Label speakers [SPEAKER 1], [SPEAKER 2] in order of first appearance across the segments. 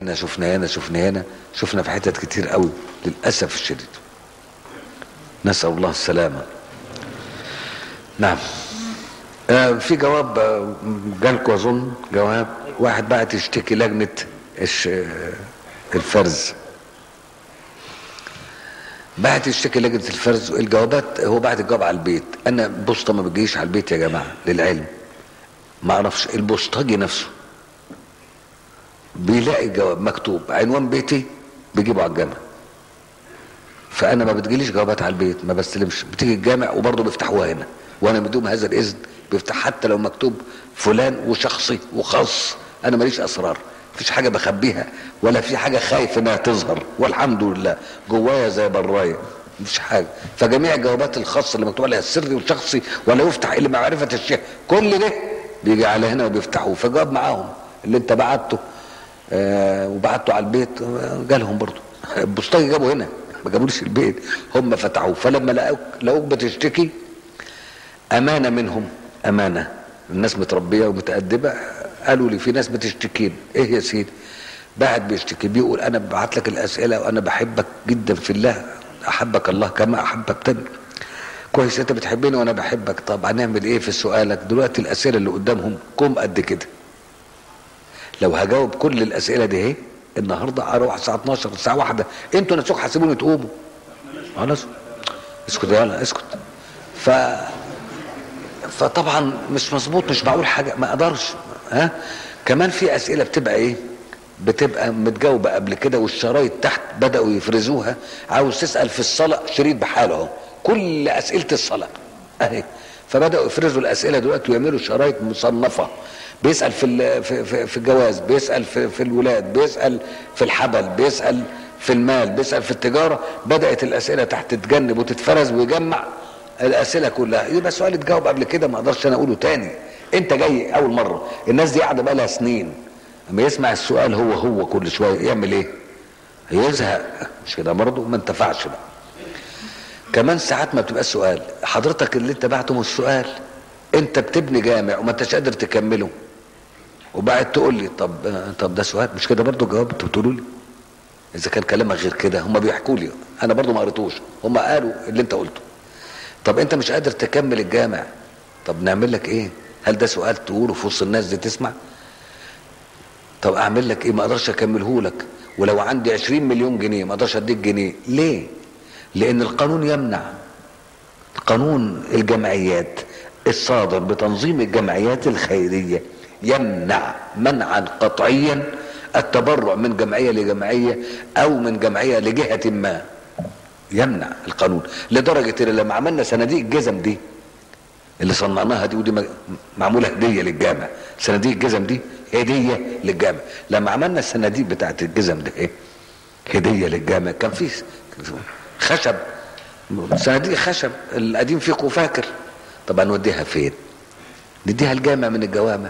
[SPEAKER 1] هنا شفنا هنا شفنا هنا شفنا في حتت كتير قوي للاسف الشديد نسال الله السلامه نعم آه في جواب آه، جالكوا اظن جواب واحد بعت يشتكي لجنه الش... آه، الفرز بعت يشتكي لجنه الفرز الجوابات هو بعت الجواب على البيت انا بوسطه ما بتجيش على البيت يا جماعه للعلم ما اعرفش البوسطجي نفسه بيلاقي جواب مكتوب عنوان بيتي بيجيبه على الجامع فانا ما بتجيليش جوابات على البيت ما بستلمش بتيجي الجامع وبرضه بيفتحوها هنا وانا بدون هذا الاذن بيفتح حتى لو مكتوب فلان وشخصي وخاص انا ماليش اسرار مفيش حاجه بخبيها ولا في حاجه خايف انها تظهر والحمد لله جوايا زي برايه مفيش حاجه فجميع الجوابات الخاصه اللي مكتوب عليها السري والشخصي ولا يفتح الا معرفه الشيخ كل ده بيجي على هنا وبيفتحوه فجواب معاهم اللي انت بعته آه وبعته على البيت آه، جالهم برضه البوسطجي جابوا هنا ما جابوليش البيت هم فتحوه فلما لقوك لقوك بتشتكي امانه منهم امانه الناس متربيه ومتادبه قالوا لي في ناس بتشتكين ايه يا سيدي بعد بيشتكي بيقول انا ببعت لك الاسئله وانا بحبك جدا في الله احبك الله كما احببتني كويس انت بتحبني وانا بحبك طب هنعمل ايه في سؤالك دلوقتي الاسئله اللي قدامهم كوم قد كده لو هجاوب كل الاسئله دي اهي النهارده اروح الساعه 12 الساعه 1 انتوا نفسكم حاسبوني تقوموا خلاص اسكت يلا اسكت ف فطبعا مش مظبوط مش معقول حاجه ما اقدرش ها كمان في اسئله بتبقى ايه بتبقى متجاوبه قبل كده والشرايط تحت بداوا يفرزوها عاوز تسال في الصلاه شريط بحاله اهو كل اسئله الصلاه اهي فبداوا يفرزوا الاسئله دلوقتي ويعملوا شرايط مصنفه بيسال في ال- في في, في الجواز بيسال في, في الولاد بيسال في الحبل بيسال في المال بيسال في التجاره بدات الاسئله تحت تتجنب وتتفرز ويجمع الاسئله كلها يبقى سؤال اتجاوب قبل كده ما اقدرش انا اقوله تاني انت جاي اول مره الناس دي قاعده بقى لها سنين لما يسمع السؤال هو هو كل شويه يعمل ايه هيزهق مش كده برضه ما انتفعش بقى كمان ساعات ما بتبقى سؤال حضرتك اللي انت بعته مش سؤال انت بتبني جامع وما انتش قادر تكمله وبعد تقول لي طب طب ده سؤال مش كده برضه جواب انتوا بتقولوا لي اذا كان كلامك غير كده هم بيحكوا لي انا برضه ما قريتوش هم قالوا اللي انت قلته طب انت مش قادر تكمل الجامع طب نعمل لك ايه هل ده سؤال تقوله في وسط الناس دي تسمع طب اعمل لك ايه ما اقدرش اكمله لك ولو عندي 20 مليون جنيه ما اقدرش اديك جنيه ليه لان القانون يمنع قانون الجمعيات الصادر بتنظيم الجمعيات الخيريه يمنع منعا قطعيا التبرع من جمعيه لجمعيه او من جمعيه لجهه ما يمنع القانون لدرجه ان لما عملنا صناديق الجزم دي اللي صنعناها دي ودي م- معموله هديه للجامع صناديق الجزم دي هديه للجامع لما عملنا الصناديق بتاعت الجزم دي ايه هديه للجامع كان في خشب صناديق خشب القديم فيكم فاكر طب هنوديها فين نديها الجامع من الجوامع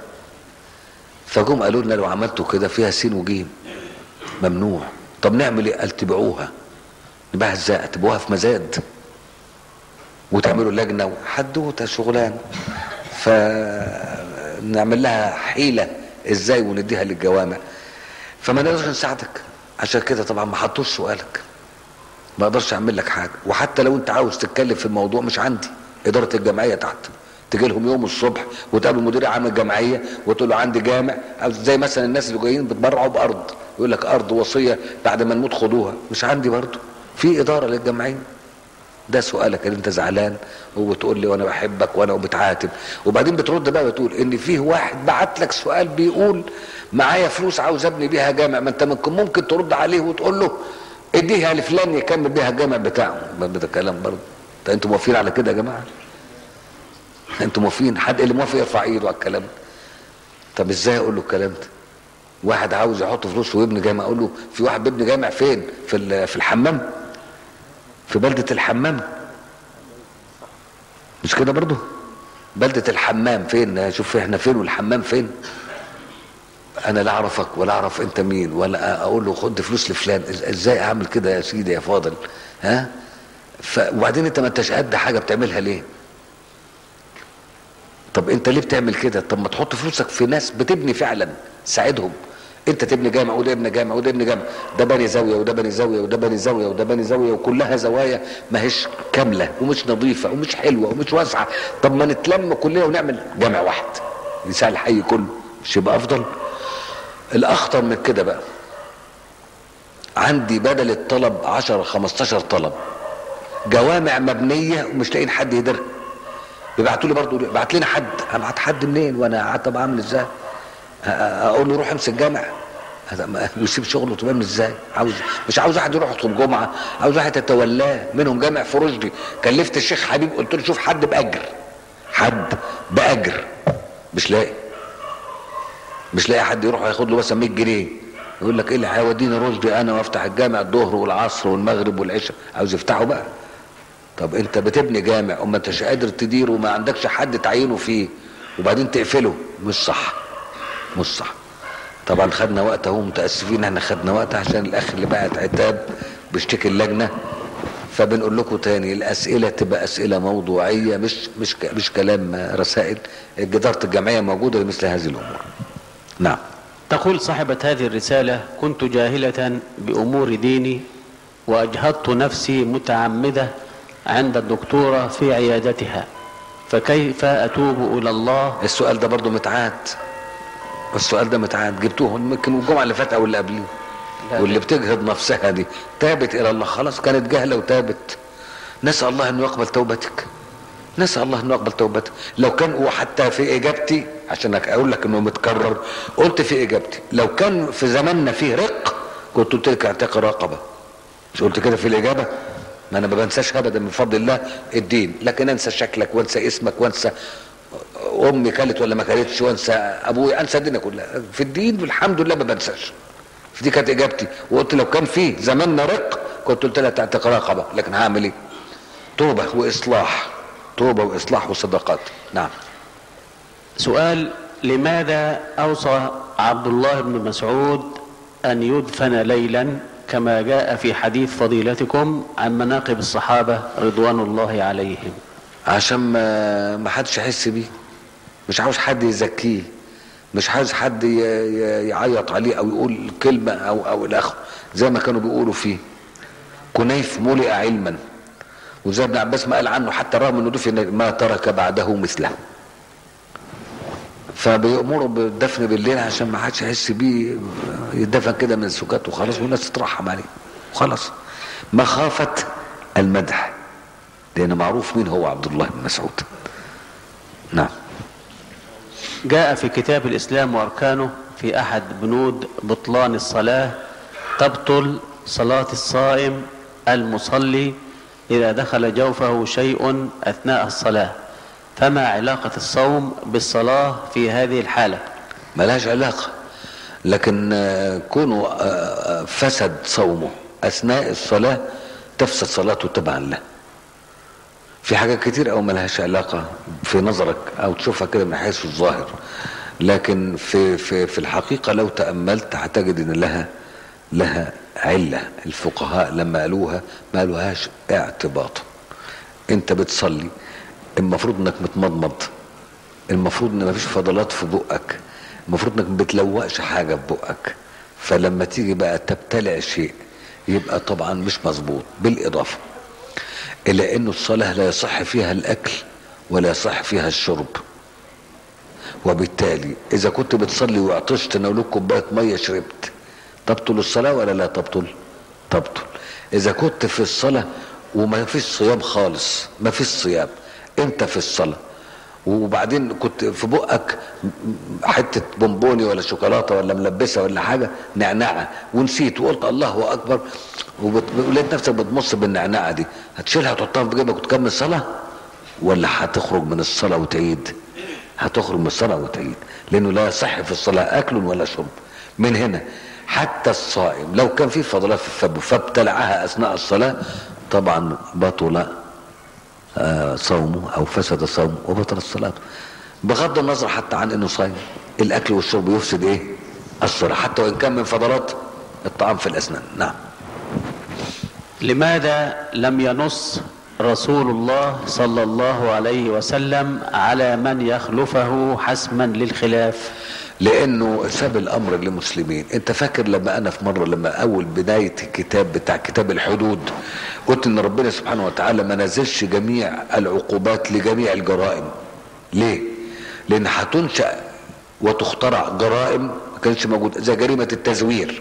[SPEAKER 1] فجم قالوا لنا لو عملتوا كده فيها سين وجيم ممنوع طب نعمل ايه قال تبيعوها نبيعها ازاي تبيعوها في مزاد وتعملوا لجنه وحدوته شغلانه فنعمل لها حيله ازاي ونديها للجوامع فما نقدرش نساعدك عشان كده طبعا ما حطوش سؤالك ما اقدرش اعمل لك حاجه وحتى لو انت عاوز تتكلم في الموضوع مش عندي اداره الجمعيه تحت تجي لهم يوم الصبح وتقابل مدير عام الجمعيه وتقول له عندي جامع أو زي مثلا الناس اللي جايين بتبرعوا بارض يقول لك ارض وصيه بعد ما نموت خدوها مش عندي برضه في اداره للجمعيه ده سؤالك اللي انت زعلان وبتقول لي وانا بحبك وانا بتعاتب وبعدين بترد بقى بتقول ان فيه واحد بعت لك سؤال بيقول معايا فلوس عاوز ابني بيها جامع ما انت ممكن ممكن ترد عليه وتقول له اديها لفلان يكمل بيها الجامع بتاعه ما ده كلام برضه ده انتوا موافقين على كده يا جماعه انتوا موافقين حد اللي موافق يرفع ايده على الكلام ده طب ازاي اقول له الكلام ده واحد عاوز يحط فلوس ويبني جامع اقول له في واحد بيبني جامع فين في ال- في الحمام في بلدة الحمام مش كده برضو بلدة الحمام فين شوف احنا فين والحمام فين انا لا اعرفك ولا اعرف انت مين ولا اقول له خد فلوس لفلان إز- ازاي اعمل كده يا سيدي يا فاضل ها ف... وبعدين انت ما انتش قد حاجه بتعملها ليه طب انت ليه بتعمل كده طب ما تحط فلوسك في ناس بتبني فعلا ساعدهم انت تبني جامع وده يبني جامع وده يبني جامع ده بني زاويه وده بني زاويه وده بني زاويه وده بني زاويه وكلها زوايا ما هيش كامله ومش نظيفه ومش حلوه ومش واسعه طب ما نتلم كلنا ونعمل جامع واحد يساع الحي كله مش يبقى افضل الاخطر من كده بقى عندي بدل الطلب 10 15 طلب جوامع مبنيه ومش لاقيين حد يديرها بيبعتوا لي برضه ابعت لنا حد ابعت حد منين وانا طب اعمل ازاي اقول له روح امسك جامع هذا ما يسيب شغله تمام ازاي عاوز مش عاوز واحد يروح يخطب جمعه عاوز واحد يتولاه منهم جامع في رشدي كلفت الشيخ حبيب قلت له شوف حد باجر حد باجر مش لاقي مش لاقي حد يروح ياخد له مثلا 100 جنيه يقول لك ايه اللي هيوديني رشدي انا وافتح الجامع الظهر والعصر والمغرب والعشاء عاوز يفتحه بقى طب انت بتبني جامع وما انتش قادر تديره وما عندكش حد تعينه فيه وبعدين تقفله مش صح مش صح طبعا خدنا وقت اهو متاسفين احنا خدنا وقت عشان الاخ اللي بعت عتاب بيشتكي اللجنه فبنقول لكم تاني الاسئله تبقى اسئله موضوعيه مش مش مش كلام رسائل جداره الجمعيه موجوده لمثل هذه الامور نعم
[SPEAKER 2] تقول صاحبة هذه الرسالة كنت جاهلة بأمور ديني وأجهضت نفسي متعمدة عند الدكتورة في عيادتها فكيف أتوب إلى الله
[SPEAKER 1] السؤال ده برضو متعاد السؤال ده متعاد جبتوه يمكن الجمعه اللي فاتت او اللي قبليه
[SPEAKER 2] لا
[SPEAKER 1] واللي بتجهض نفسها دي تابت الى الله خلاص كانت جاهله وتابت نسال الله انه يقبل توبتك نسال الله انه يقبل توبتك لو كان وحتى في اجابتي عشان اقول لك انه متكرر قلت في اجابتي لو كان في زماننا فيه رق كنت قلت لك اعتق رقبه مش قلت كده في الاجابه ما انا ما بنساش ابدا من فضل الله الدين لكن انسى شكلك وانسى اسمك وانسى امي كلت ولا ما كلتش وانسى ابويا انسى الدنيا كلها في الدين والحمد لله ما بنساش دي كانت اجابتي وقلت لو كان في زماننا رق كنت قلت لها تعتق رقبه لكن هعمل ايه توبه واصلاح توبه واصلاح وصدقات نعم
[SPEAKER 2] سؤال لماذا أوصى عبد الله بن مسعود أن يدفن ليلا كما جاء في حديث فضيلتكم عن مناقب الصحابة رضوان الله عليهم
[SPEAKER 1] عشان ما ما حدش يحس بيه مش عاوز حد يزكيه مش عاوز حد ي- ي- يعيط عليه او يقول كلمه او او الاخر زي ما كانوا بيقولوا فيه كنيف ملئ علما وزي ابن عباس ما قال عنه حتى رغم انه دفن ما ترك بعده مثله فبيأمروا بالدفن بالليل عشان ما حدش يحس بيه يدفن كده من السكات وخلاص والناس تترحم عليه وخلاص مخافة المدح لأن معروف مين هو عبد الله بن مسعود نعم
[SPEAKER 2] جاء في كتاب الإسلام وأركانه في أحد بنود بطلان الصلاة تبطل صلاة الصائم المصلي إذا دخل جوفه شيء أثناء الصلاة فما علاقة الصوم بالصلاة في هذه الحالة
[SPEAKER 1] ملهاش علاقة لكن آه، كونه آه، آه، فسد صومه أثناء الصلاة تفسد صلاته تبعا له في حاجات كتير أو ملهاش علاقة في نظرك أو تشوفها كده من حيث الظاهر لكن في في في الحقيقة لو تأملت هتجد إن لها لها علة الفقهاء لما قالوها ما قالوهاش اعتباطا انت بتصلي المفروض انك متمضمض المفروض ان مفيش فضلات في بقك المفروض انك ما بتلوقش حاجه في بقك فلما تيجي بقى تبتلع شيء يبقى طبعا مش مظبوط بالاضافه الى انه الصلاه لا يصح فيها الاكل ولا يصح فيها الشرب وبالتالي اذا كنت بتصلي وعطشت ناولوك كوبايه ميه شربت تبطل الصلاه ولا لا تبطل تبطل اذا كنت في الصلاه وما فيش صيام خالص ما فيش صيام انت في الصلاه وبعدين كنت في بقك حته بونبوني ولا شوكولاته ولا ملبسه ولا حاجه نعناعه ونسيت وقلت الله اكبر وبت- ولقيت نفسك بتمص بالنعناعه دي هتشيلها وتحطها في جيبك وتكمل صلاه ولا هتخرج من الصلاه وتعيد هتخرج من الصلاه وتعيد لانه لا يصح في الصلاه اكل ولا شرب من هنا حتى الصائم لو كان في فضلات في الفم فابتلعها اثناء الصلاه طبعا بطل آه، صومه او فسد صومه وبطل الصلاه بغض النظر حتى عن انه صايم الاكل والشرب يفسد ايه الصلاه حتى وان كان من فضلات الطعام في الاسنان نعم
[SPEAKER 2] لماذا لم ينص رسول الله صلى الله عليه وسلم على من يخلفه حسما للخلاف
[SPEAKER 1] لانه ساب الامر للمسلمين انت فاكر لما انا في مره لما اول بدايه الكتاب بتاع كتاب الحدود قلت ان ربنا سبحانه وتعالى ما نزلش جميع العقوبات لجميع الجرائم ليه لان هتنشا وتخترع جرائم ما كانش موجود زي جريمه التزوير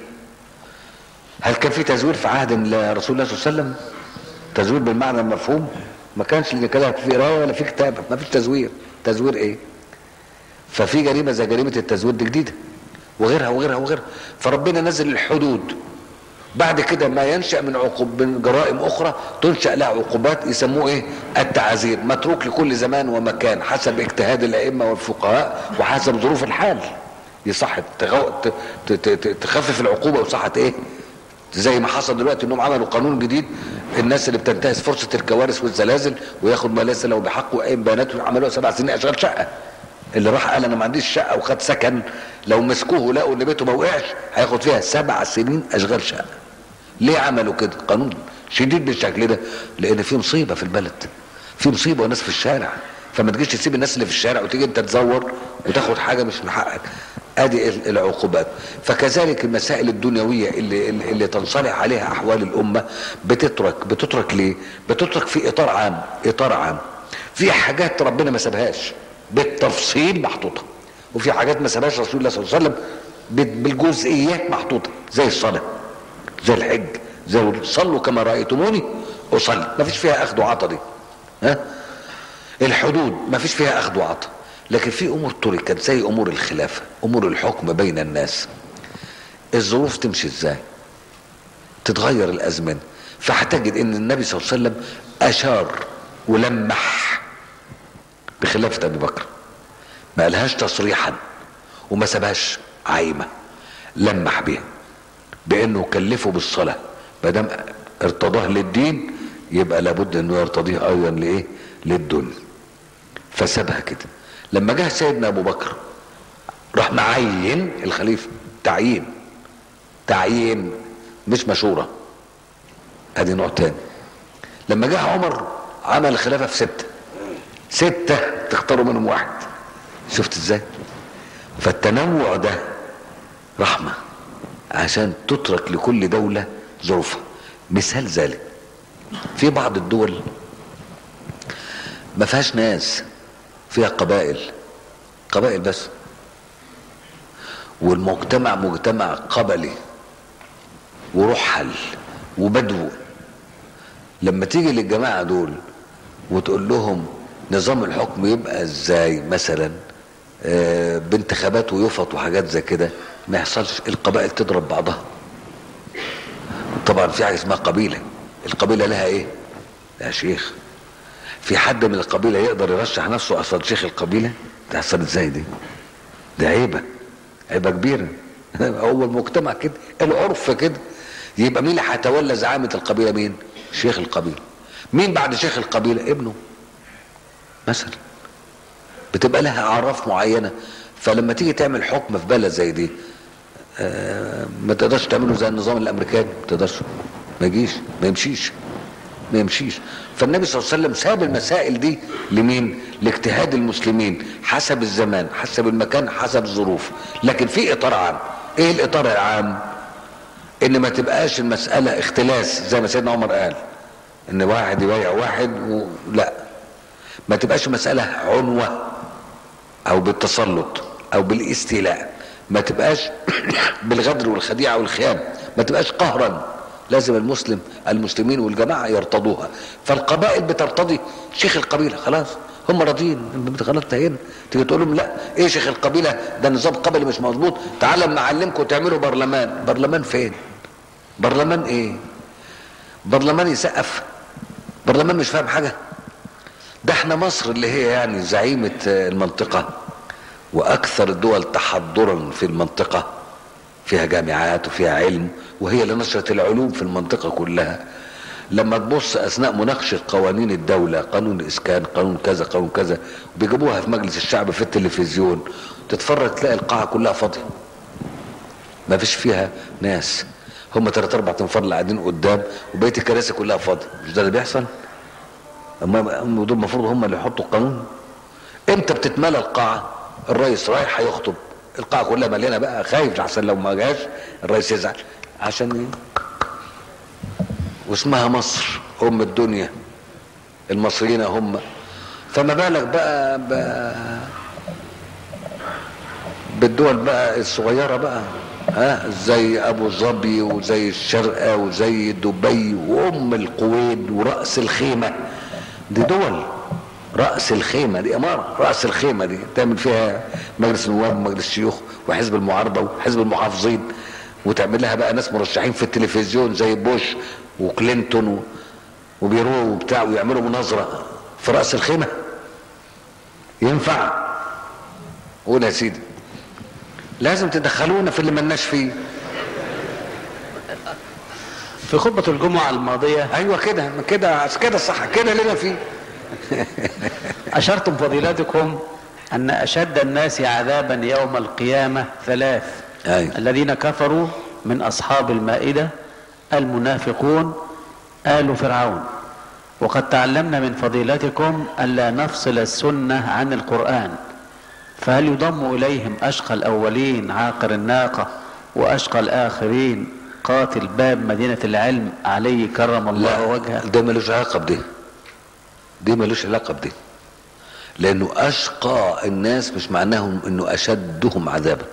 [SPEAKER 1] هل كان في تزوير في عهد رسول الله صلى الله عليه وسلم تزوير بالمعنى المفهوم ما كانش لان كده في قرايه ولا في كتاب ما فيش تزوير تزوير ايه ففي جريمه زي جريمه التزوير دي جديده وغيرها وغيرها وغيرها فربنا نزل الحدود بعد كده ما ينشا من عقوب من جرائم اخرى تنشا لها عقوبات يسموه ايه التعازير متروك لكل زمان ومكان حسب اجتهاد الائمه والفقهاء وحسب ظروف الحال يصح تغو... ت... ت... ت... تخفف العقوبه وصحت ايه زي ما حصل دلوقتي انهم عملوا قانون جديد الناس اللي بتنتهز فرصه الكوارث والزلازل وياخد ما ليس له بحق وقايم بياناته عملوها سبع سنين اشغال شقه اللي راح قال انا ما عنديش شقه وخد سكن لو مسكوه لقوا ان بيته ما وقعش هياخد فيها سبع سنين اشغال شقه ليه عملوا كده قانون شديد بالشكل ده لان في مصيبه في البلد في مصيبه وناس في الشارع فما تجيش تسيب الناس اللي في الشارع وتيجي انت تزور وتاخد حاجه مش من حقك ادي العقوبات فكذلك المسائل الدنيويه اللي اللي تنصلح عليها احوال الامه بتترك بتترك ليه بتترك في اطار عام اطار عام في حاجات ربنا ما سابهاش بالتفصيل محطوطه وفي حاجات ما سابهاش رسول الله صلى الله عليه وسلم بالجزئيات محطوطه زي الصلاه زي الحج زي صلوا كما رايتموني اصلي ما فيش فيها اخذ وعطا دي ها الحدود ما فيش فيها اخذ وعطا لكن في امور تركت زي امور الخلافه امور الحكم بين الناس الظروف تمشي ازاي تتغير الازمنه فهتجد ان النبي صلى الله عليه وسلم اشار ولمح بخلافه ابي بكر ما قالهاش تصريحا وما سابهاش عايمه لمح بيها بانه كلفه بالصلاه ما دام ارتضاه للدين يبقى لابد انه يرتضيه ايضا لايه للدنيا فسابها كده لما جه سيدنا ابو بكر راح معين الخليفه تعيين تعيين مش مشوره ادي نوع تاني لما جه عمر عمل الخلافه في سته سته تختاروا منهم واحد شفت ازاي فالتنوع ده رحمه عشان تترك لكل دوله ظروفها مثال ذلك في بعض الدول ما فيهاش ناس فيها قبائل قبائل بس والمجتمع مجتمع قبلي ورحل وبدو لما تيجي للجماعة دول وتقول لهم نظام الحكم يبقى ازاي مثلا آه بانتخابات ويفط وحاجات زي كده ما يحصلش القبائل تضرب بعضها طبعا في حاجه اسمها قبيله القبيله لها ايه لها شيخ في حد من القبيله يقدر يرشح نفسه اصلا شيخ القبيله تحصل ازاي دي ده عيبه عيبه كبيره هو المجتمع كده العرف كده يبقى مين اللي هيتولى زعامه القبيله مين شيخ القبيله مين بعد شيخ القبيله ابنه مثلا بتبقى لها اعراف معينه فلما تيجي تعمل حكم في بلد زي دي آه ما تقدرش تعمله زي النظام الامريكاني ما تقدرش ما يجيش ما يمشيش ما يمشيش فالنبي صلى الله عليه وسلم ساب المسائل دي لمين لاجتهاد المسلمين حسب الزمان حسب المكان حسب الظروف لكن في اطار عام ايه الاطار العام ان ما تبقاش المسألة اختلاس زي ما سيدنا عمر قال ان واحد يبايع واحد و... لا ما تبقاش مسألة عنوة او بالتسلط او بالاستيلاء ما تبقاش بالغدر والخديعة والخيانة ما تبقاش قهرا لازم المسلم المسلمين والجماعة يرتضوها فالقبائل بترتضي شيخ القبيلة خلاص هم راضيين خلاص انتهينا تيجي تقول لهم لا ايه شيخ القبيلة ده نظام قبلي مش مظبوط تعالى اما اعلمكم تعملوا برلمان برلمان فين برلمان ايه برلمان يسقف برلمان مش فاهم حاجة ده احنا مصر اللي هي يعني زعيمة المنطقة واكثر الدول تحضرا في المنطقة فيها جامعات وفيها علم وهي اللي نشرت العلوم في المنطقة كلها لما تبص اثناء مناقشه قوانين الدوله قانون الاسكان قانون كذا قانون كذا بيجيبوها في مجلس الشعب في التلفزيون تتفرج تلاقي القاعه كلها فاضيه ما فيش فيها ناس هم ثلاث اربع تنفار اللي قاعدين قدام وبقيه الكراسي كلها فاضيه مش ده اللي بيحصل اما دول المفروض هم اللي يحطوا القانون امتى بتتملى القاعه الرئيس رايح هيخطب القاعه كلها مليانه بقى خايف احسن لو ما جاش الرئيس يزعل عشان ايه واسمها مصر ام الدنيا المصريين هم فما بالك بقى, بقى بالدول بقى الصغيره بقى ها زي ابو ظبي وزي الشارقه وزي دبي وام القويد وراس الخيمه دي دول راس الخيمه دي اماره راس الخيمه دي تعمل فيها مجلس النواب ومجلس الشيوخ وحزب المعارضه وحزب المحافظين وتعمل لها بقى ناس مرشحين في التلفزيون زي بوش وكلينتون و- وبيرو وبتاع ويعملوا مناظره في راس الخيمه ينفع قول يا سيدي لازم تدخلونا في اللي ملناش فيه
[SPEAKER 2] في خطبة الجمعة الماضية
[SPEAKER 1] ايوه كده كده كده صح كده لنا فيه
[SPEAKER 2] أشرتم فضيلتكم أن أشد الناس عذابا يوم القيامة ثلاث
[SPEAKER 1] أيوة.
[SPEAKER 2] الذين كفروا من أصحاب المائدة المنافقون آل فرعون وقد تعلمنا من فضيلتكم ألا نفصل السنة عن القرآن فهل يضم إليهم أشقى الأولين عاقر الناقة وأشقى الآخرين قاتل باب مدينة العلم علي كرم الله وجهه
[SPEAKER 1] ده ملوش علاقه بدي دي ملوش علاقه بدي لانه اشقى الناس مش معناهم انه اشدهم عذابا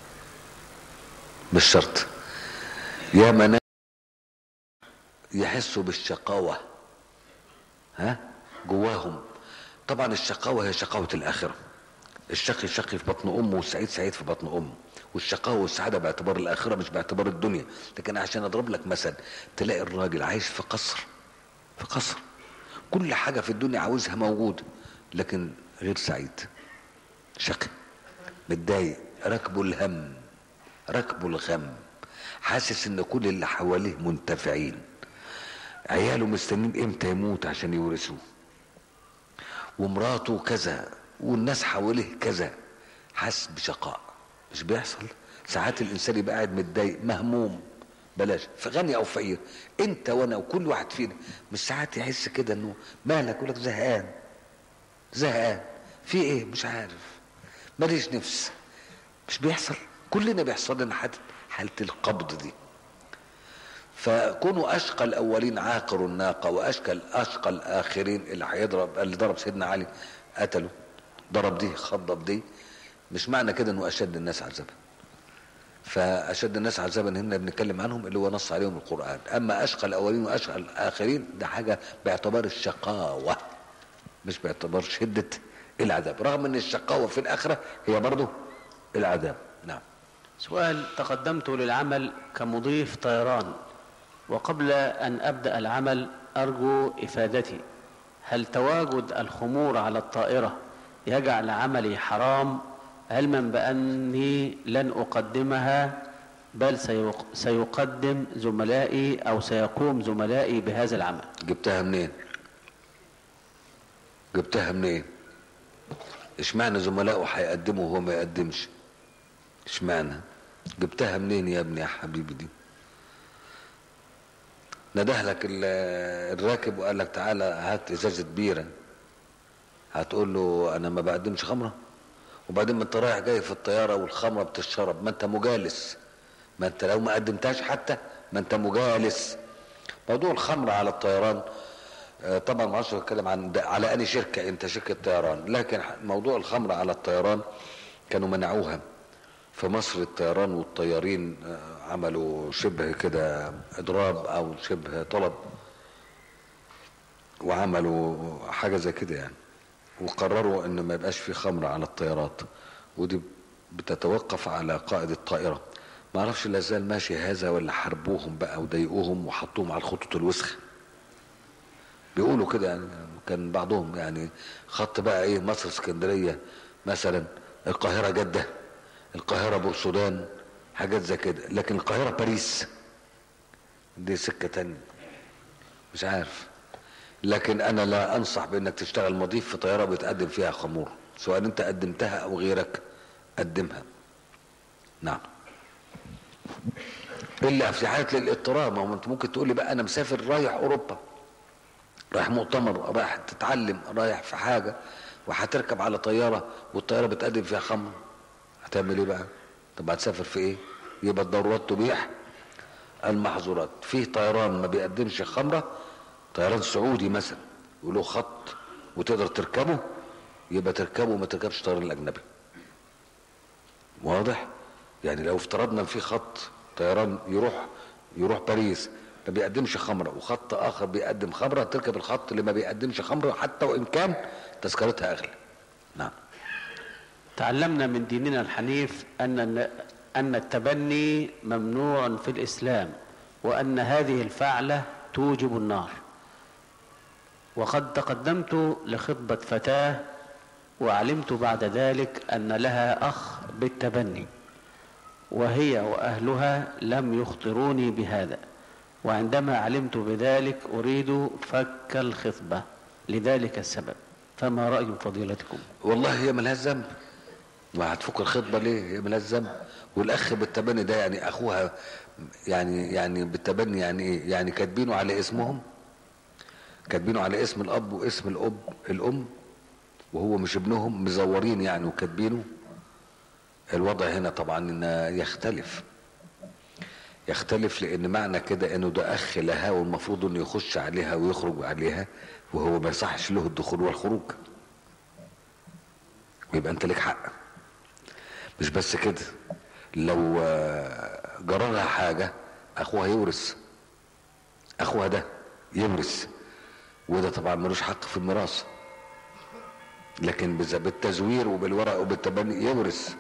[SPEAKER 1] مش شرط يا من يحسوا بالشقاوه ها جواهم طبعا الشقاوه هي شقاوه الاخره الشقي شقي في بطن امه والسعيد سعيد في بطن امه والشقاوه والسعاده باعتبار الاخره مش باعتبار الدنيا لكن عشان اضرب لك مثل تلاقي الراجل عايش في قصر في قصر كل حاجه في الدنيا عاوزها موجوده لكن غير سعيد شقي متضايق راكبه الهم راكبه الغم حاسس ان كل اللي حواليه منتفعين عياله مستنين امتى يموت عشان يورثوه ومراته كذا والناس حواليه كذا حاسس بشقاء مش بيحصل ساعات الانسان يبقى قاعد متضايق مهموم بلاش في غني او فقير انت وانا وكل واحد فينا مش ساعات يحس كده انه مالك يقول لك زهقان زهقان في ايه مش عارف ماليش نفس مش بيحصل كلنا بيحصل لنا حاله حاله القبض دي فكونوا اشقى الاولين عاقروا الناقه واشقى اشقى الاخرين اللي هيضرب اللي ضرب سيدنا علي قتله ضرب دي خضب دي مش معنى كده انه اشد الناس عذابا فاشد الناس عذابا هنا بنتكلم عنهم اللي هو نص عليهم القران اما اشقى الاولين واشقى الاخرين ده حاجه باعتبار الشقاوه مش باعتبار شده العذاب رغم ان الشقاوه في الاخره هي برضه العذاب نعم
[SPEAKER 2] سؤال تقدمت للعمل كمضيف طيران وقبل أن أبدأ العمل أرجو إفادتي هل تواجد الخمور على الطائرة يجعل عملي حرام علما بأني لن أقدمها بل سيق- سيقدم زملائي أو سيقوم زملائي بهذا العمل
[SPEAKER 1] جبتها منين جبتها منين اشمعنى زملائه هيقدموا وهو ما يقدمش اشمعنى جبتها منين يا ابني يا حبيبي دي نده لك ال- الراكب وقال لك تعالى هات ازازه بيره هتقول له انا ما بقدمش خمره وبعدين ما انت رايح جاي في الطياره والخمره بتشرب ما انت مجالس ما انت لو ما قدمتهاش حتى ما انت مجالس موضوع الخمر على الطيران آه، طبعا ما اعرفش اتكلم عن ده على اني شركه انت شركه طيران لكن ح- موضوع الخمر على الطيران كانوا منعوها في مصر الطيران والطيارين آه، عملوا شبه كده اضراب او شبه طلب وعملوا حاجه زي كده يعني وقرروا ان ما يبقاش في خمر على الطيارات ودي بتتوقف على قائد الطائره ما اعرفش لا زال ماشي هذا ولا حربوهم بقى وضايقوهم وحطوهم على الخطوط الوسخه بيقولوا كده يعني كان بعضهم يعني خط بقى ايه مصر اسكندريه مثلا القاهره جده القاهره بور السودان حاجات زي كده لكن القاهره باريس دي سكه تانية مش عارف لكن انا لا انصح بانك تشتغل مضيف في طياره بتقدم فيها خمور سواء انت قدمتها او غيرك قدمها نعم الا في حاله للاضطرار ما هو انت ممكن تقول لي بقى انا مسافر رايح اوروبا رايح مؤتمر رايح تتعلم رايح في حاجه وهتركب على طياره والطياره بتقدم فيها خمر هتعمل ايه بقى طب هتسافر في ايه يبقى الضرورات تبيح المحظورات فيه طيران ما بيقدمش خمرة طيران سعودي مثلا وله خط وتقدر تركبه يبقى تركبه وما تركبش طيران الاجنبي واضح يعني لو افترضنا ان في خط طيران يروح يروح باريس ما بيقدمش خمره وخط اخر بيقدم خمره تركب الخط اللي ما بيقدمش خمره حتى وان كان تذكرتها اغلى نعم
[SPEAKER 2] تعلمنا من ديننا الحنيف أن أن التبني ممنوع في الإسلام وأن هذه الفعلة توجب النار وقد تقدمت لخطبة فتاة وعلمت بعد ذلك أن لها أخ بالتبني وهي وأهلها لم يخطروني بهذا وعندما علمت بذلك أريد فك الخطبة لذلك السبب فما رأي فضيلتكم
[SPEAKER 1] والله هي ملهاش ذنب ما هتفك الخطبه ليه هي ملهاش ذنب والاخ بالتبني ده يعني اخوها يعني يعني بالتبني يعني ايه يعني كاتبينه على اسمهم كاتبينه على اسم الاب واسم الاب الام وهو مش ابنهم مزورين يعني وكاتبينه الوضع هنا طبعا إن يختلف يختلف لان معنى كده انه ده اخ لها والمفروض انه يخش عليها ويخرج عليها وهو ما يصحش له الدخول والخروج ويبقى انت لك حق مش بس كده لو آه، جرى لها حاجه اخوها يورث اخوها ده يورث وده طبعا ملوش حق في الميراث لكن بز- بالتزوير وبالورق وبالتبني يورث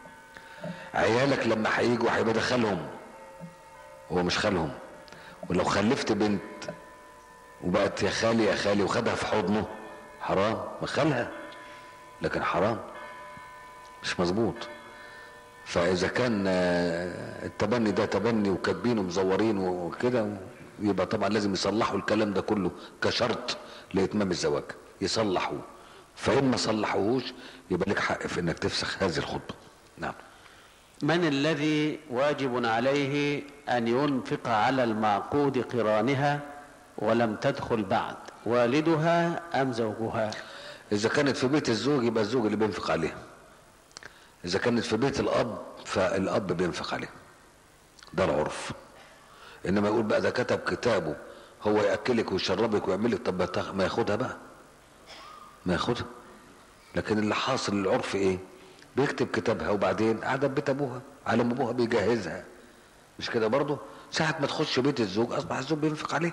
[SPEAKER 1] عيالك لما هيجوا هيبقى ده خالهم هو مش خالهم ولو خلفت بنت وبقت يا خالي يا خالي وخدها في حضنه حرام ما خالها لكن حرام مش مظبوط فاذا كان آه، التبني ده تبني وكاتبينه مزورين وكده يبقى طبعا لازم يصلحوا الكلام ده كله كشرط لاتمام الزواج يصلحوه فان ما صلحوهوش يبقى لك حق في انك تفسخ هذه الخطبه نعم
[SPEAKER 2] من الذي واجب عليه أن ينفق على المعقود قرانها ولم تدخل بعد والدها أم زوجها
[SPEAKER 1] اذا كانت في بيت الزوج يبقى الزوج اللي بينفق عليها اذا كانت في بيت الاب فالاب بينفق عليها ده العرف انما يقول بقى ده كتب كتابه هو ياكلك ويشربك ويعمل لك طب ما تاخ- ما ياخدها بقى ما ياخدها لكن اللي حاصل العرف ايه بيكتب كتابها وبعدين قاعده في بيت ابوها على ما ابوها بيجهزها مش كده برضه ساعه ما تخش بيت الزوج اصبح الزوج بينفق عليه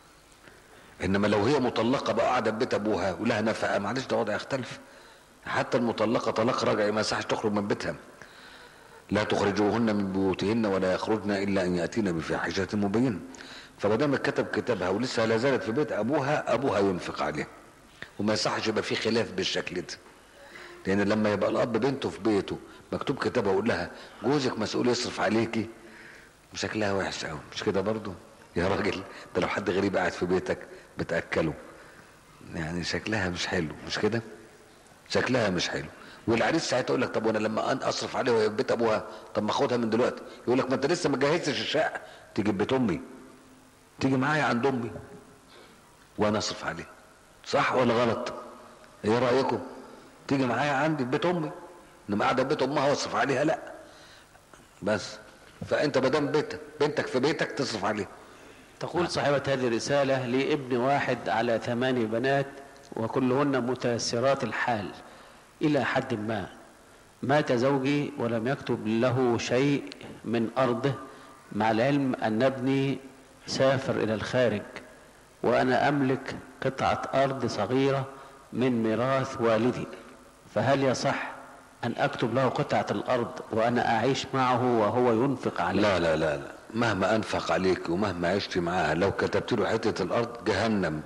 [SPEAKER 1] انما لو هي مطلقه بقى قاعده في بيت ابوها ولها نفقه معلش ده وضع يختلف حتى المطلقه طلاق رجعي ما يصحش تخرج من بيتها لا تخرجوهن من بيوتهن ولا يخرجن الا ان ياتين بفاحشه مبينه فما دام كتب كتابها ولسه لا زالت في بيت ابوها ابوها ينفق عليها وما يصحش يبقى في خلاف بالشكل ده لان لما يبقى الاب بنته في بيته مكتوب كتابها يقول لها جوزك مسؤول يصرف عليكي شكلها وحش قوي مش كده برضو يا راجل ده لو حد غريب قاعد في بيتك بتاكله يعني شكلها مش حلو مش كده شكلها مش حلو والعريس ساعتها يقول لك طب وانا لما أن اصرف عليه وهي في بيت ابوها طب ما اخدها من دلوقتي يقول لك ما انت لسه ما جهزتش الشقه تيجي في بيت امي تيجي معايا عند امي وانا اصرف عليه صح ولا غلط ايه رايكم تيجي معايا عندي في بيت امي انما قاعده في بيت امها واصرف عليها لا بس فانت ما دام بيتك بنتك في بيتك تصرف عليها
[SPEAKER 2] تقول صاحبة هذه الرسالة لي ابن واحد على ثماني بنات وكلهن متيسرات الحال إلى حد ما مات زوجي ولم يكتب له شيء من أرضه مع العلم أن ابني سافر إلى الخارج وأنا أملك قطعة أرض صغيرة من ميراث والدي فهل يصح أن أكتب له قطعة الأرض وأنا أعيش معه وهو ينفق عليه
[SPEAKER 1] لا لا لا لا مهما انفق عليك ومهما عشت معاها لو كتبت له حته الارض جهنم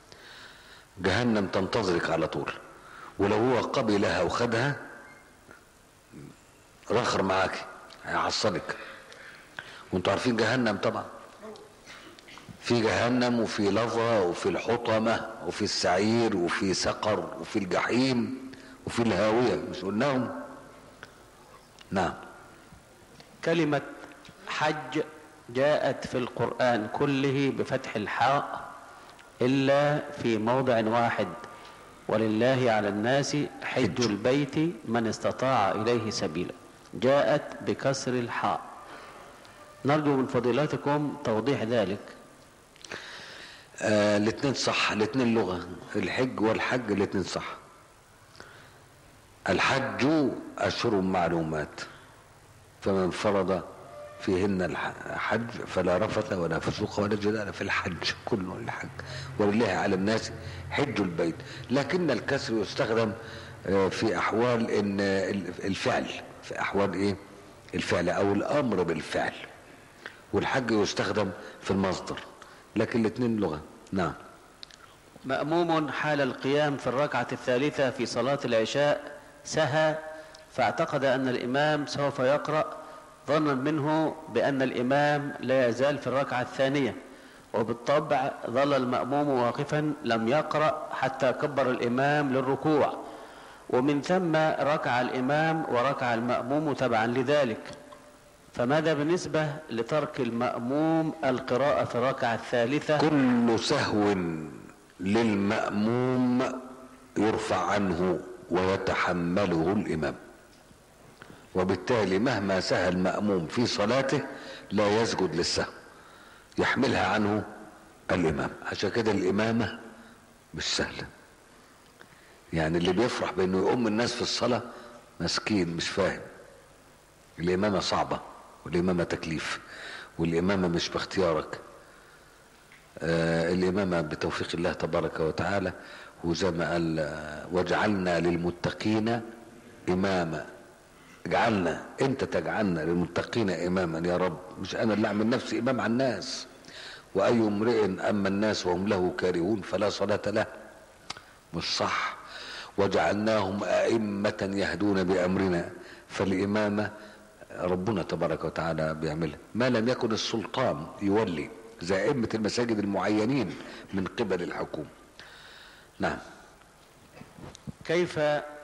[SPEAKER 1] جهنم تنتظرك على طول ولو هو قبلها وخدها رخر معاك هيعصبك وانتوا عارفين جهنم طبعا في جهنم وفي لظى وفي الحطمة وفي السعير وفي سقر وفي الجحيم وفي الهاوية مش قلناهم نعم
[SPEAKER 2] كلمة حج جاءت في القرآن كله بفتح الحاء إلا في موضع واحد ولله على الناس حج
[SPEAKER 1] حج.
[SPEAKER 2] البيت من استطاع إليه سبيلا جاءت بكسر الحاء نرجو من فضيلتكم توضيح ذلك
[SPEAKER 1] آه الاثنين صح الاثنين لغة الحج والحج الاثنين صح الحج أشهر معلومات فمن فرض فيهن الحج فلا رفث ولا فسوق ولا جدال في الحج كله الحج ولله على الناس حج البيت لكن الكسر يستخدم آه، في أحوال إن الفعل في أحوال إيه الفعل أو الأمر بالفعل والحج يستخدم في المصدر لكن الاثنين لغة نعم
[SPEAKER 2] مأموم حال القيام في الركعة الثالثة في صلاة العشاء سهى فاعتقد أن الإمام سوف يقرأ ظنا منه بأن الإمام لا يزال في الركعة الثانية وبالطبع ظل المأموم واقفا لم يقرأ حتى كبر الإمام للركوع ومن ثم ركع الإمام وركع المأموم تبعا لذلك فماذا بالنسبة لترك المأموم القراءة في الركعة الثالثة
[SPEAKER 1] كل سهو للمأموم يرفع عنه ويتحمله الإمام وبالتالي مهما سهى المأموم في صلاته لا يسجد للسهو يحملها عنه الإمام عشان كده الإمامة مش سهلة يعني اللي بيفرح بأنه يؤم الناس في الصلاة مسكين مش فاهم الإمامة صعبة والإمامة تكليف والإمامة مش باختيارك آه الإمامة بتوفيق الله تبارك وتعالى وزي ما قال آه، وجعلنا للمتقين إماما اجعلنا انت تجعلنا للمتقين اماما يا رب مش انا اللي اعمل نفسي امام على الناس واي امرئ اما الناس وهم له كارهون فلا صلاه له مش صح وجعلناهم ائمه يهدون بامرنا فالامامه ربنا تبارك وتعالى بيعملها ما لم يكن السلطان يولي زي ائمه المساجد المعينين من قبل الحكومه نعم
[SPEAKER 2] كيف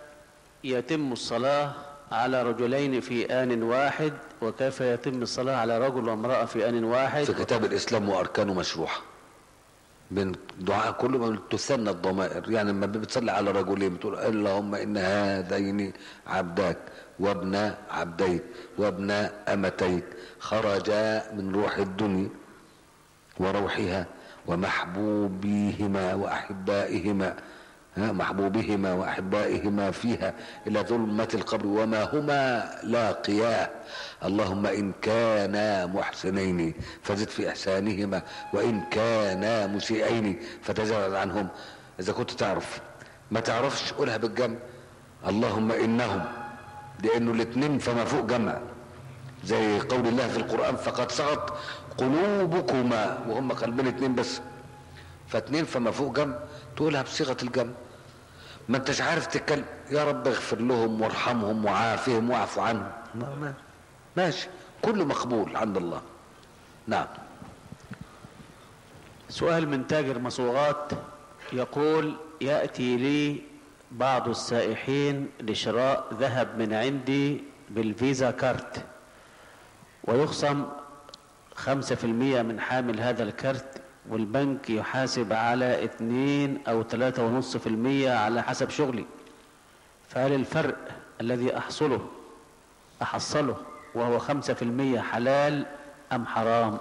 [SPEAKER 2] يتم الصلاة على رجلين في آن واحد وكيف يتم الصلاة على رجل وامرأة في آن واحد
[SPEAKER 1] في كتاب الاسلام واركانه مشروحه من دعاء كله ما تثنى الضمائر يعني لما بتصلي على رجلين بتقول اللهم ان هذين عبداك وابن عبديك وابن امتيك خرجا من روح الدنيا وروحها ومحبوبيهما واحبائهما ها، محبوبهما واحبائهما فيها الى ظلمة القبر وما هما لاقياه اللهم ان كانا محسنين فزد في احسانهما وان كانا مسيئين فتجاوز عنهم اذا كنت تعرف ما تعرفش قولها بالجمع اللهم انهم لانه الاثنين فما فوق جمع زي قول الله في القران فقد سقط قلوبكما وهم قلبين اتنين بس فاتنين فما فوق جمع تقولها بصيغه الجمع ما انتش عارف تتكلم يا رب اغفر لهم وارحمهم وعافهم واعف عنهم ما ما ماشي كله مقبول عند الله نعم
[SPEAKER 2] سؤال من تاجر مصوغات يقول يأتي لي بعض السائحين لشراء ذهب من عندي بالفيزا كارت ويخصم خمسة في المية من حامل هذا الكارت والبنك يحاسب على اتنين او تلاتة ونص في المية على حسب شغلي فهل الفرق الذي احصله احصله وهو خمسة في المية حلال ام حرام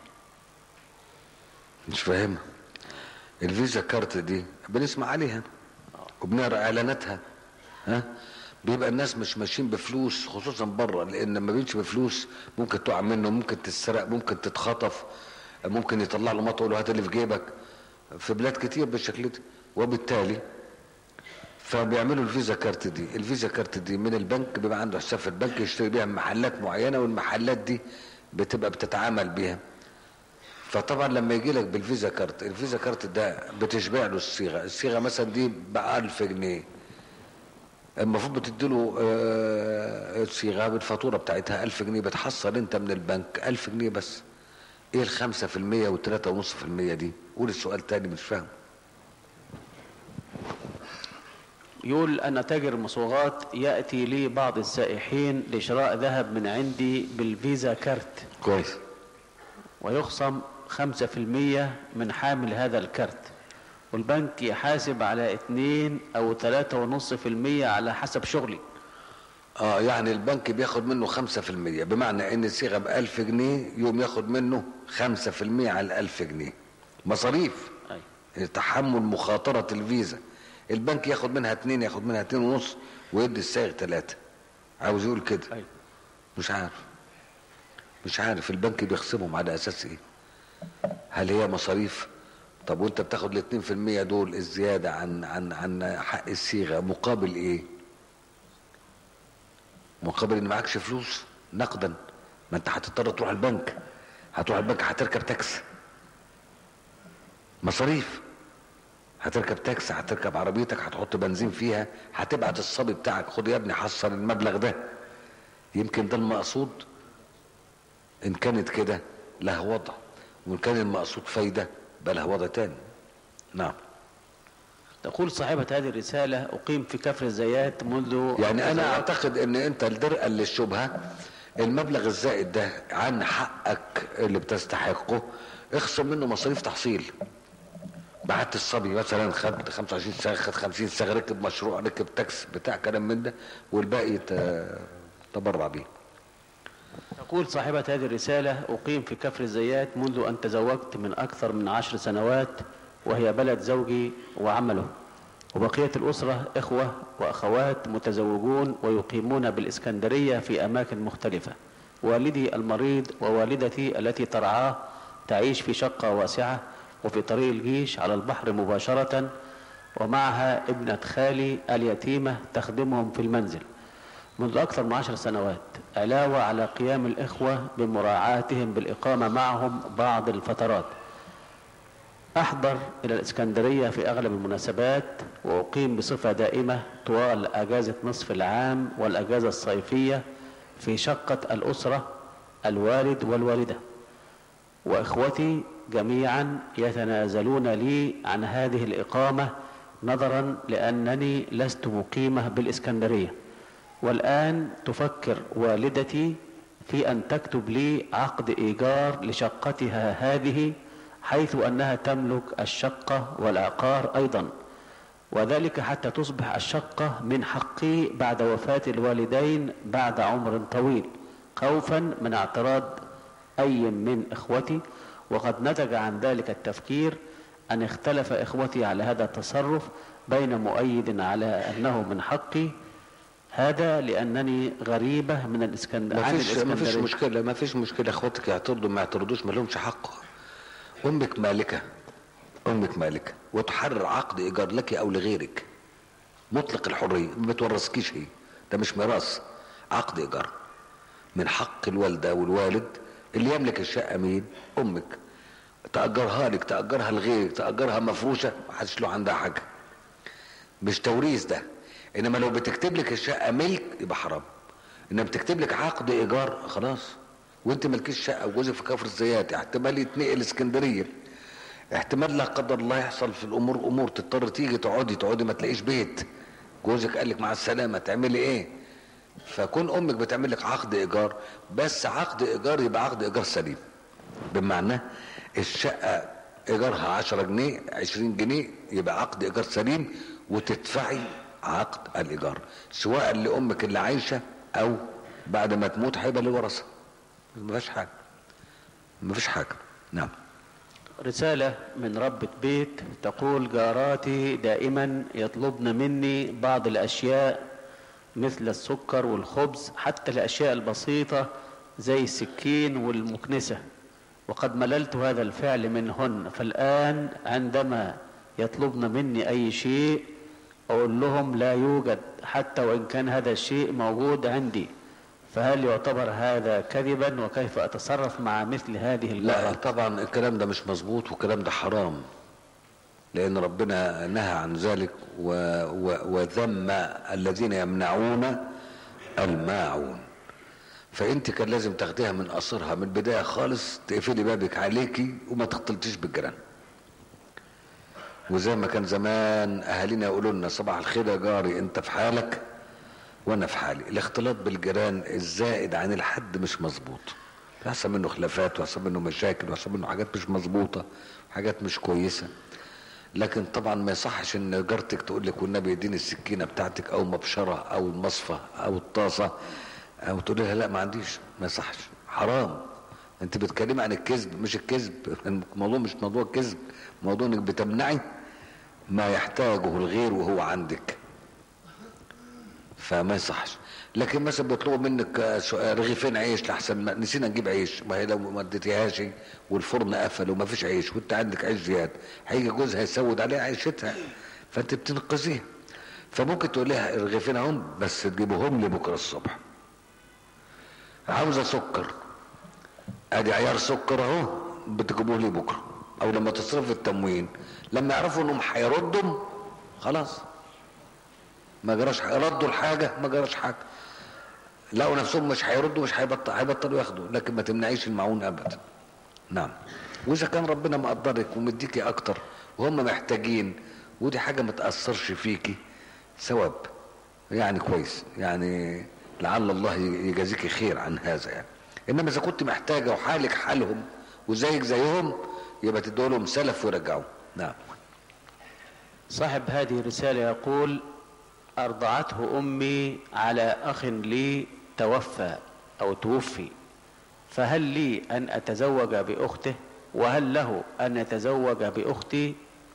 [SPEAKER 1] مش فاهمها الفيزا كارت دي بنسمع عليها وبنقرا اعلاناتها ها بيبقى الناس مش ماشيين بفلوس خصوصا بره لان لما بيمشي بفلوس ممكن تقع منه ممكن تتسرق ممكن تتخطف ممكن يطلع له مطوه له هات اللي في جيبك في بلاد كتير بالشكل ده وبالتالي فبيعملوا الفيزا كارت دي الفيزا كارت دي من البنك بيبقى عنده حساب في البنك يشتري بيها من محلات معينه والمحلات دي بتبقى بتتعامل بيها فطبعا لما يجي لك بالفيزا كارت الفيزا كارت ده بتشبع له الصيغه الصيغه مثلا دي ب 1000 جنيه المفروض بتديله آه، الصيغه بالفاتوره بتاعتها 1000 جنيه بتحصل انت من البنك 1000 جنيه بس ايه الخمسة في المية والتلاتة ونص في المية دي قول السؤال تاني مش فاهم
[SPEAKER 2] يقول أن تاجر مصوغات يأتي لي بعض السائحين لشراء ذهب من عندي بالفيزا كارت
[SPEAKER 1] كويس
[SPEAKER 2] ويخصم خمسة في المية من حامل هذا الكارت والبنك يحاسب على اتنين أو تلاتة ونص في المية على حسب شغلي
[SPEAKER 1] اه يعني البنك بياخد منه خمسة في المية بمعنى ان الصيغة بألف جنيه يوم ياخد منه خمسة في المية على الألف جنيه مصاريف
[SPEAKER 2] أي.
[SPEAKER 1] تحمل مخاطرة الفيزا البنك ياخد منها اتنين ياخد منها اتنين ونص ويدي السائق تلاتة عاوز يقول كده
[SPEAKER 2] أي.
[SPEAKER 1] مش عارف مش عارف البنك بيخصمهم على اساس ايه هل هي مصاريف طب وانت بتاخد الاتنين في المية دول الزيادة عن عن عن حق الصيغة مقابل ايه مقابل ان معكش فلوس نقدا ما انت هتضطر تروح البنك هتروح البنك هتركب تاكس مصاريف هتركب تاكس هتركب عربيتك هتحط بنزين فيها هتبعت الصبي بتاعك خد يا ابني حصل المبلغ ده يمكن ده المقصود ان كانت كده لها وضع وان كان المقصود فايده بقى لها وضع تاني نعم
[SPEAKER 2] تقول صاحبة هذه الرسالة أقيم في كفر الزيات منذ
[SPEAKER 1] يعني انا اعتقد ان انت الدرءا للشبهه المبلغ الزائد ده عن حقك اللي بتستحقه اخصم منه مصاريف تحصيل بعت الصبي مثلا خد 25 ساغ خد 50 ساغ ركب مشروع ركب تاكس بتاع كلام من ده والباقي ت- تبرع بيه
[SPEAKER 2] تقول صاحبة هذه الرسالة أقيم في كفر الزيات منذ أن تزوجت من أكثر من عشر سنوات وهي بلد زوجي وعمله وبقية الأسرة إخوة وأخوات متزوجون ويقيمون بالإسكندرية في أماكن مختلفة والدي المريض ووالدتي التي ترعاه تعيش في شقة واسعة وفي طريق الجيش على البحر مباشرة ومعها ابنة خالي اليتيمة تخدمهم في المنزل منذ أكثر من عشر سنوات علاوة على قيام الإخوة بمراعاتهم بالإقامة معهم بعض الفترات أحضر إلى الإسكندرية في أغلب المناسبات وأقيم بصفة دائمة طوال أجازة نصف العام والأجازة الصيفية في شقة الأسرة الوالد والوالدة وإخوتي جميعا يتنازلون لي عن هذه الإقامة نظرا لأنني لست مقيمة بالإسكندرية والآن تفكر والدتي في أن تكتب لي عقد إيجار لشقتها هذه حيث أنها تملك الشقة والعقار أيضا وذلك حتى تصبح الشقة من حقي بعد وفاة الوالدين بعد عمر طويل خوفا من اعتراض أي من إخوتي وقد نتج عن ذلك التفكير أن اختلف إخوتي على هذا التصرف بين مؤيد على أنه من حقي هذا لأنني غريبة من الإسكند...
[SPEAKER 1] ما
[SPEAKER 2] عن
[SPEAKER 1] فيش ما فيش
[SPEAKER 2] الإسكندرية
[SPEAKER 1] مشكله ما فيش مشكله اخواتك يعترضوا ما يعترضوش ما لهمش حق امك مالكه امك مالكه وتحرر عقد ايجار لك او لغيرك مطلق الحريه ما بتورثكيش هي ده مش ميراث عقد ايجار من حق الوالده والوالد اللي يملك الشقه مين امك تاجرها لك تاجرها لغيرك تاجرها مفروشه ما حدش له عندها حاجه مش توريث ده انما لو بتكتب لك الشقه ملك يبقى حرام انما بتكتب لك عقد ايجار خلاص وانت مالكيش شقه وجوزك في كفر الزيات احتمال يتنقل اسكندريه احتمال لا قدر الله يحصل في الامور امور تضطر تيجي تقعدي تقعدي ما تلاقيش بيت جوزك قال لك مع السلامه تعملي ايه فكون امك بتعمل لك عقد ايجار بس عقد ايجار يبقى عقد ايجار سليم بمعنى الشقه ايجارها 10 جنيه 20 جنيه يبقى عقد ايجار سليم وتدفعي عقد الايجار سواء لامك اللي عايشه او بعد ما تموت هيبقى للورثه ما فيش حاجه ما فيش حاجه نعم
[SPEAKER 2] رسالة من ربة بيت تقول جاراتي دائما يطلبن مني بعض الأشياء مثل السكر والخبز حتى الأشياء البسيطة زي السكين والمكنسة وقد مللت هذا الفعل منهن فالآن عندما يطلبن مني أي شيء أقول لهم لا يوجد حتى وإن كان هذا الشيء موجود عندي فهل يعتبر هذا كذبا وكيف أتصرف مع مثل هذه
[SPEAKER 1] لا
[SPEAKER 2] الجارات
[SPEAKER 1] طبعا الكلام ده مش مظبوط والكلام ده حرام لان ربنا نهى عن ذلك و و وذم الذين يمنعون الماعون فانت كان لازم تاخديها من قصرها من البدايه خالص تقفلي بابك عليكي وما تختلطيش بالجيران وزي ما كان زمان اهالينا يقولوا لنا صباح الخير يا جاري انت في حالك وانا في حالي الاختلاط بالجيران الزائد عن الحد مش مظبوط بيحصل منه خلافات ويحصل منه مشاكل ويحصل منه حاجات مش مظبوطه حاجات مش كويسه لكن طبعا ما يصحش ان جارتك تقول لك والنبي يديني السكينه بتاعتك او مبشره او المصفى او الطاسه او تقول لها لا ما عنديش ما يصحش حرام انت بتتكلمي عن الكذب مش الكذب الموضوع مش موضوع كذب موضوع انك بتمنعي ما يحتاجه الغير وهو عندك فما يصحش لكن مثلا بيطلبوا منك آه، سؤال رغيفين عيش لحسن ما نسينا نجيب عيش ما هي لو ما اديتيهاش والفرن قفل وما فيش عيش وانت عندك عيش زياده هيجي جوزها يسود عليها عيشتها فانت بتنقذيها فممكن تقول لها الرغيفين اهم بس تجيبهم لي بكره الصبح عاوزه سكر ادي عيار سكر اهو بتجيبوه لي بكره او لما تصرف التموين لما يعرفوا انهم هيردوا خلاص ما جراش حاجه ردوا الحاجه ما جراش حاجه لقوا نفسهم مش هيردوا مش هيبطل هيبطلوا ياخدوا لكن ما تمنعيش المعون ابدا نعم واذا كان ربنا مقدرك ومديكي اكتر وهم محتاجين ودي حاجه ما تاثرش فيكي ثواب يعني كويس يعني لعل الله يجازيكي خير عن هذا يعني انما اذا كنت محتاجه وحالك حالهم وزيك زيهم يبقى تدوا لهم سلف ويرجعوا نعم
[SPEAKER 2] صاحب هذه الرسالة يقول أرضعته أمي على أخ لي توفى أو توفي فهل لي أن أتزوج بأخته وهل له أن يتزوج بأختي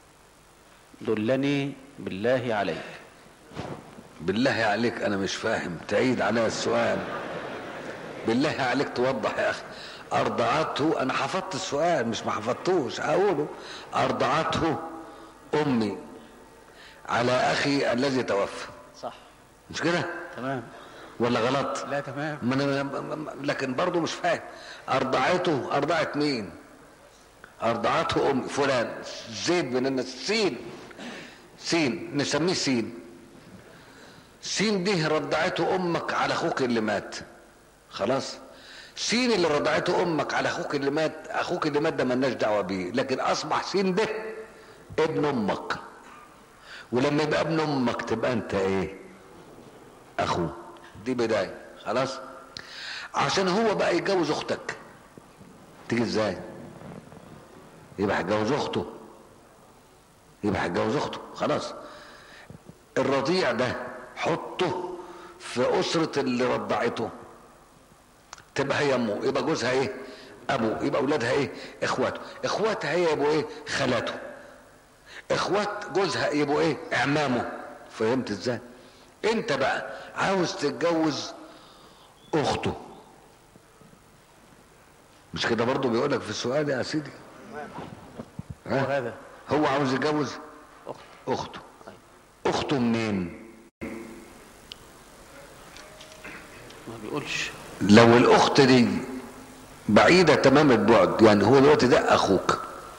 [SPEAKER 2] دلني بالله عليك
[SPEAKER 1] بالله عليك انا مش فاهم تعيد عليا السؤال بالله عليك توضح يا اخي ارضعته انا حفظت السؤال مش ما حفظتوش هقوله ارضعته امي على اخي الذي توفى
[SPEAKER 2] صح
[SPEAKER 1] مش كده
[SPEAKER 2] تمام
[SPEAKER 1] ولا غلط
[SPEAKER 2] لا تمام
[SPEAKER 1] ما أنا لكن برضه مش فاهم ارضعته ارضعت مين ارضعته ام فلان زيد بن الناس سين سين نسميه سين سين دي رضعته امك على اخوك اللي مات خلاص سين اللي رضعته امك على اخوك اللي مات اخوك اللي مات ده ملناش دعوه بيه لكن اصبح سين ده ابن امك ولما يبقى ابن امك تبقى انت ايه اخوه دي بدايه خلاص عشان هو بقى يتجوز اختك تيجي ازاي يبقى هيتجوز اخته يبقى هيتجوز اخته خلاص الرضيع ده حطه في اسره اللي رضعته تبقى هي امه يبقى جوزها ايه ابوه يبقى اولادها ايه اخواته اخواتها هي يبقوا ايه خالاته اخوات جوزها يبقوا ايه اعمامه فهمت ازاي انت بقى عاوز تتجوز اخته مش كده برضه بيقولك في السؤال يا سيدي ها؟
[SPEAKER 2] وهذا
[SPEAKER 1] هو عاوز يتجوز
[SPEAKER 2] أخت
[SPEAKER 1] اخته اخته منين
[SPEAKER 2] ما بيقولش
[SPEAKER 1] لو الاخت دي بعيدة تمام البعد يعني هو دلوقتي ده اخوك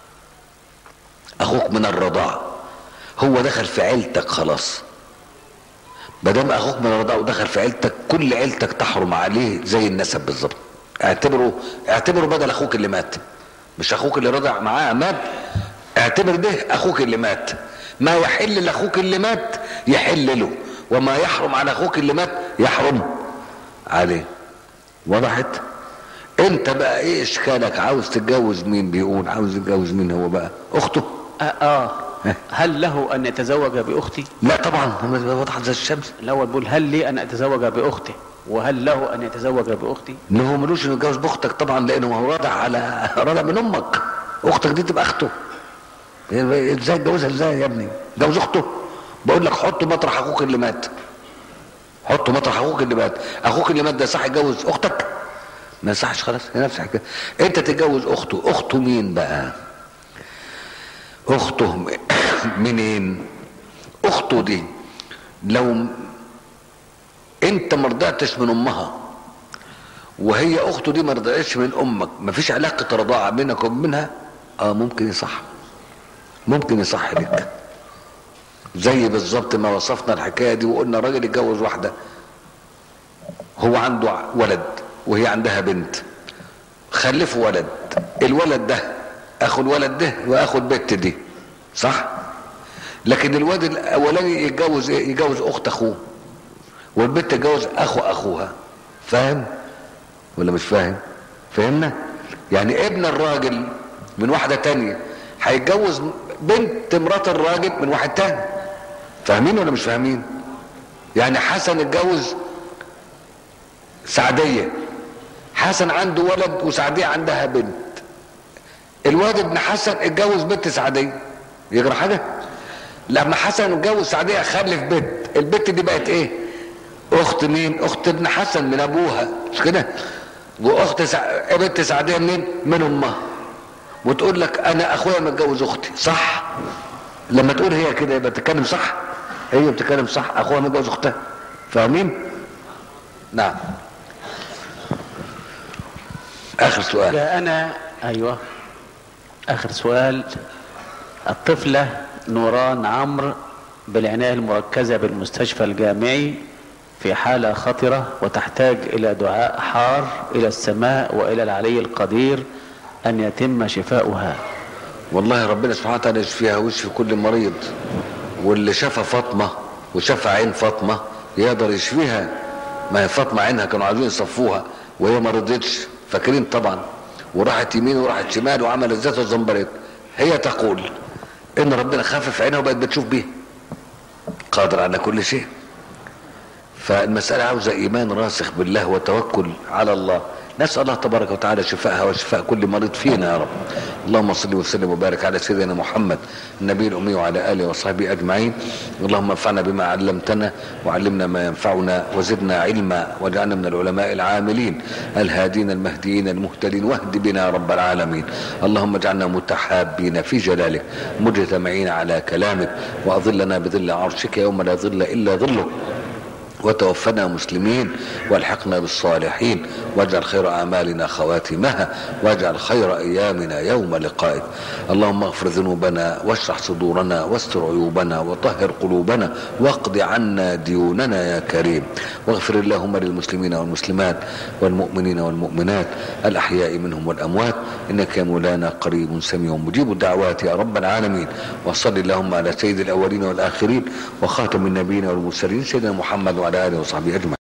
[SPEAKER 1] اخوك من الرضاعة هو دخل في عيلتك خلاص ما دام اخوك من الرضاعة ودخل في عيلتك كل عيلتك تحرم عليه زي النسب بالظبط اعتبره اعتبره بدل اخوك اللي مات مش اخوك اللي رضع معاه مات اعتبر ده اخوك اللي مات ما يحل لاخوك اللي مات يحل له وما يحرم على اخوك اللي مات يحرم عليه وضحت انت بقى ايه اشكالك عاوز تتجوز مين بيقول عاوز يتجوز مين هو بقى اخته
[SPEAKER 2] آه, آه هل له أن يتزوج بأختي
[SPEAKER 1] لا طبعا وضحت زي الشمس
[SPEAKER 2] الأول بقول هل لي أن أتزوج بأخته وهل له أن يتزوج بأختي
[SPEAKER 1] ان هو ملوش انه يتجوز باختك طبعا لانه هو راضع على راضع من امك اختك دي تبقى اخته ازاي تجوزها ازاي يا ابني جوز اخته بقول لك حطه مطرح اخوك اللي مات حطه مطرح اخوك اللي مات اخوك اللي مات ده صح يتجوز اختك ما يصحش خلاص هي نفس الحكايه انت تتجوز اخته اخته مين بقى اخته م- منين اخته دي لو انت ما رضعتش من امها وهي اخته دي ما رضعتش من امك ما فيش علاقه رضاعه بينك وبينها اه ممكن يصح ممكن يصح لك زي بالظبط ما وصفنا الحكايه دي وقلنا راجل يتجوز واحده هو عنده ولد وهي عندها بنت خلفوا ولد الولد ده اخو الولد ده واخو البت دي صح لكن الواد الاولاني يتجوز ايه يتجوز اخت اخوه والبنت تتجوز اخو اخوها فاهم ولا مش فاهم فهمنا يعني ابن الراجل من واحده تانية هيتجوز بنت مرات الراجل من واحد تاني فاهمين ولا مش فاهمين يعني حسن اتجوز سعدية حسن عنده ولد وسعدية عندها بنت الواد ابن حسن اتجوز بنت سعدية يجرى حاجة لما حسن اتجوز سعدية خلف بنت البنت دي بقت ايه اخت مين اخت ابن حسن من ابوها مش كده واخت سع... بنت سعدية منين من امها وتقول لك انا اخويا متجوز اختي صح لما تقول هي كده يبقى بتتكلم صح هي بتتكلم صح اخوها متجوز اختها فاهمين نعم اخر سؤال
[SPEAKER 2] جاءنا أيوة آخر سؤال الطفلة نوران عمرو بالعناية المركزة بالمستشفى الجامعي في حالة خطرة وتحتاج إلى دعاء حار إلى السماء وإلى العلي القدير أن يتم شفاؤها
[SPEAKER 1] والله ربنا سبحانه وتعالى يشفيها ويشفي كل مريض واللي شافها فاطمة وشاف عين فاطمة يقدر يشفيها ما هي فاطمة عينها كانوا عايزين يصفوها وهي ما رضتش فاكرين طبعا وراحت يمين وراحت شمال وعملت ذات الزنبريط هي تقول ان ربنا خفف عينها وبقت بتشوف بيها قادر على كل شيء فالمسألة عاوزة إيمان راسخ بالله وتوكل على الله نسأل الله تبارك وتعالى شفاءها وشفاء كل مريض فينا يا رب اللهم صل وسلم وبارك على سيدنا محمد النبي الأمي وعلى آله وصحبه أجمعين اللهم انفعنا بما علمتنا وعلمنا ما ينفعنا وزدنا علما واجعلنا من العلماء العاملين الهادين المهديين المهتدين واهد بنا يا رب العالمين اللهم اجعلنا متحابين في جلالك مجتمعين على كلامك وأظلنا بظل عرشك يوم لا ظل إلا ظلك وتوفنا مسلمين والحقنا بالصالحين واجعل خير اعمالنا خواتمها واجعل خير ايامنا يوم لقائك اللهم اغفر ذنوبنا واشرح صدورنا واستر عيوبنا وطهر قلوبنا واقض عنا ديوننا يا كريم واغفر اللهم للمسلمين والمسلمات والمؤمنين والمؤمنات الاحياء منهم والاموات انك يا مولانا قريب سميع مجيب الدعوات يا رب العالمين وصل اللهم على سيد الاولين والاخرين وخاتم النبيين والمرسلين سيدنا محمد وعلى اله وصحبه اجمعين